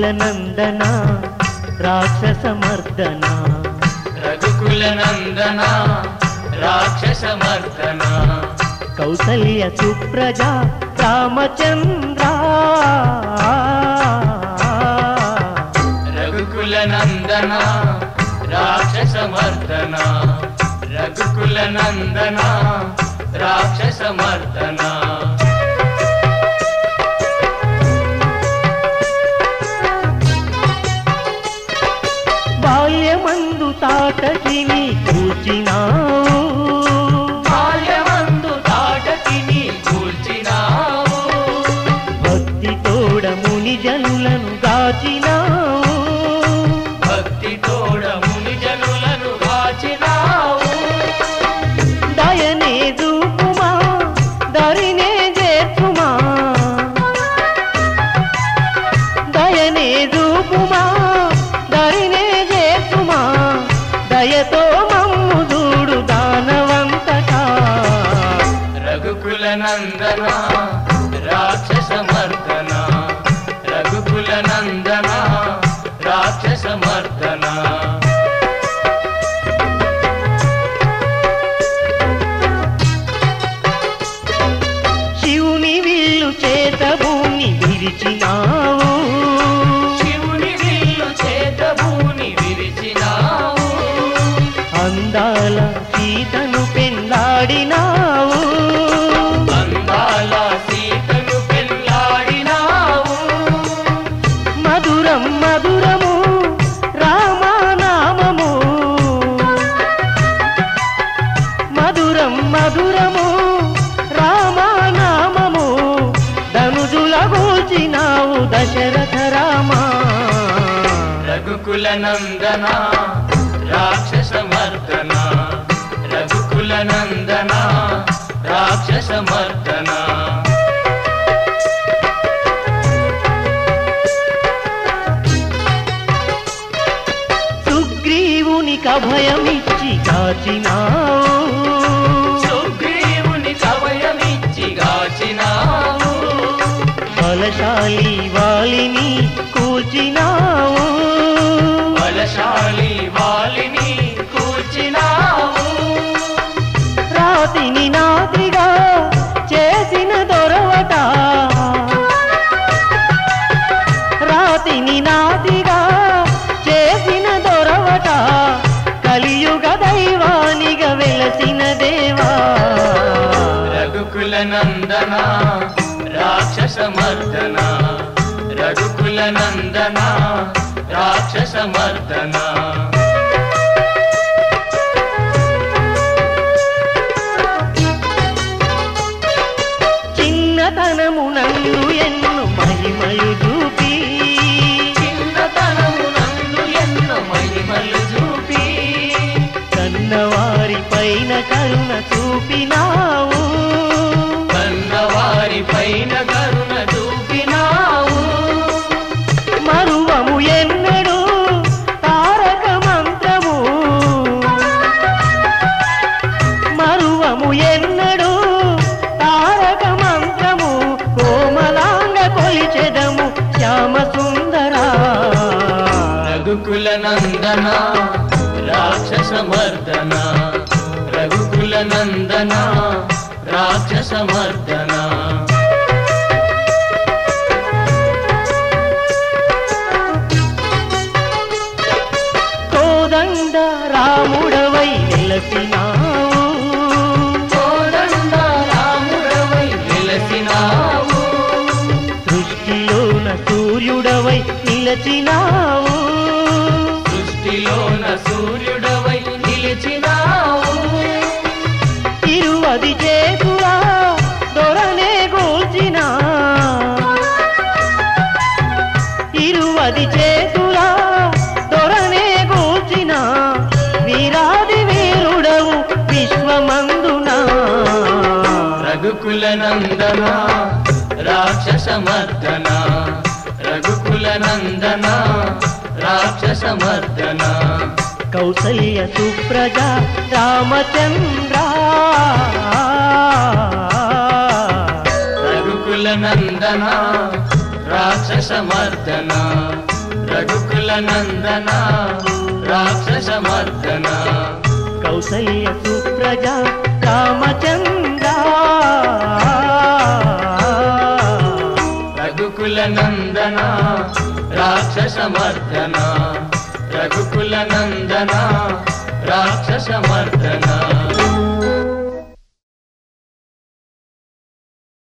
రఘుకుల నందన రాక్షస మర్దన రఘుకుల నందన రాక్షస మర్దన కౌసల్య సుప్రజ రామచంద్ర రఘుకుల నందన రాక్షస మర్దన రఘుకుల నందన రాక్షస మర్దన బాల్యమందు తాటకిని కూర్చినావు బాల్యమందు తాటకిని కూల్చినావు భక్తి తోడ ముని జనులను గాచినావు భక్తి తోడ ముని జనులను కాచినావు దయనే దూపుమా దరినే చేర్చుమా దయనే దూపుమా దరినే చేర్చుమా దయతో మమ్ము చూడు దానవంతటా రఘుకుల నందన రాక్షస మర్దన రఘుకుల నందన రాక్షస మర్దన శివుని విల్లు చేత భూమి విరిచినావు శివుని విల్లు చేత భూని విరిచినావు అందాల సీతను పెండాడినావు అందాల సీతను పెళ్ళాడినావు మధురం మధురము రామనామము మధురం మధురము రామనామము ధనుజుల గూల్చినావు దశరథ రామా రఘుకుల నందన రాక్షస మర్దన రఘుకుల నందన రాక్షస మర్దన సుగ్రీవునికి అభయమిచ్చి కాచినావు సుగ్రీవుని కవయమిచ్చి గాచినావు బలశాలి వాలిని కూర్చినావు బలశాలి వాలిని కూర్చినావు రాతిని నాతిగా చేసిన దొరవట రాతిని నాతిగా చేసిన దొరవట కలియుగ దైవానిగా వెలసిన దేవా రఘుకుల నందన రాక్షస మర్దన రఘుకుల నందన రాక్షస మర్దన చిన్నతనము నందు ఎన్ను మహిమలు చూపి చిన్నతనము నందు ఎన్నో మహిమలు చూపి కన్నవారి పైన కరుణ చూపినావు కన్నవారి పైన కరుణ చూపినావు మరువము ఎన్నడు తారక మంత్రము మరువము ఎన్నడు తారక మంత్రము కోమలాంగ కొలిచెదము శ్యామ సుందరా రఘుకుల నందన రాక్షస మర్దన రఘుకుల నందన రాక్షస మర్దన కోదండ రాముడవై నిలసినావు కోదండ రాముడవై వెలసినావు సృష్టిలోన సూర్యుడవై నిలచినావు సృష్టిలోన సూర్యుడవై నిలిచినావు తిరువది చేతులా దొరనే గూల్చిన ఇరువది చేతులా దొరనే గూల్చిన వీరాది వీరుడవు విశ్వమందున రఘుకుల నందన రాక్షస మర్దన రఘుకుల నందన రాక్షస మర్దన కౌసల్య సుప్రజ రామచంద్ర రఘుకుల నందన రాక్షస మర్దన రఘుకుల నందన రాక్షస మర్దన కౌసల్య సుప్రజ రామచంద్ర రఘుకుల నందన రాక్షస మర్దన రఘుకుల నందన రాక్షస మర్దన